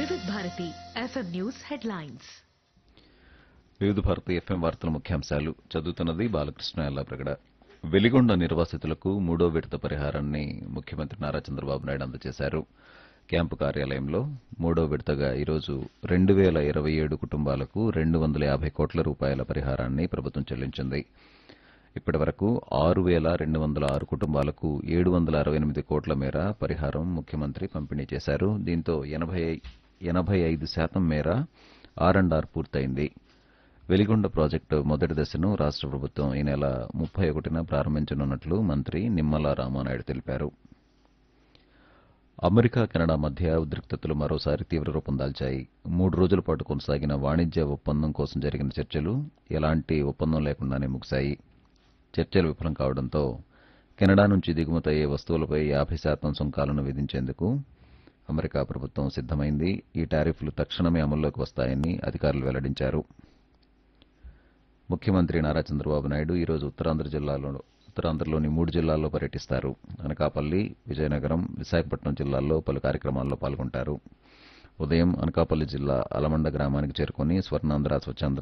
వివిధ Bharati FM news headlines వివిధ Bharati FM వార్తల ముఖ్యాంశాలు చదువుతున్నది బాలకృష్ణ ఎల్లాప్రగడ వెలిగొండ నిర్వాసితులకు మూడో విడత పరిహారాన్ని ముఖ్యమంత్రి నారా చంద్రబాబు నాయుడు అందజేశారు క్యాంపు కార్యాలయంలో మూడో విడతగా ఈరోజు రెండు వేల ఇరవై ఏడు కుటుంబాలకు రెండు వందల యాభై కోట్ల రూపాయల పరిహారాన్ని ప్రభుత్వం చెల్లించింది ఇప్పటి వరకు ఆరు వేల రెండు వందల ఆరు కుటుంబాలకు ఏడు వందల అరవై ఎనిమిది కోట్ల మేర పరిహారం ముఖ్యమంత్రి పంపిణీ చేశారు దీంతో ఎనభై ఎనభై ఐదు శాతం మేర ఆర్ అండ్ ఆర్ పూర్తయింది వెలిగొండ ప్రాజెక్టు మొదటి దశను రాష్ట్ర ప్రభుత్వం ఈ నెల ముప్పై ఒకటిన ప్రారంభించనున్నట్లు మంత్రి నిమ్మల రామానాయుడు తెలిపారు అమెరికా కెనడా మధ్య ఉద్రిక్తతలు మరోసారి తీవ్ర రూపం దాల్చాయి మూడు రోజుల పాటు కొనసాగిన వాణిజ్య ఒప్పందం కోసం జరిగిన చర్చలు ఎలాంటి ఒప్పందం లేకుండానే ముగిశాయి చర్చలు విఫలం కావడంతో కెనడా నుంచి దిగుమతయ్యే వస్తువులపై యాభై శాతం సుంకాలను విధించేందుకు అమెరికా ప్రభుత్వం సిద్దమైంది ఈ టారిఫ్లు తక్షణమే అమల్లోకి వస్తాయని అధికారులు వెల్లడించారు ముఖ్యమంత్రి నారా చంద్రబాబు నాయుడు ఈరోజు ఉత్తరాంధ్ర జిల్లాలో ఉత్తరాంధ్రలోని మూడు జిల్లాల్లో పర్యటిస్తారు అనకాపల్లి విజయనగరం విశాఖపట్నం జిల్లాల్లో పలు కార్యక్రమాల్లో పాల్గొంటారు ఉదయం అనకాపల్లి జిల్లా అలమండ గ్రామానికి చేరుకుని స్వర్ణాంధ్ర స్వచ్ఛాంధ్ర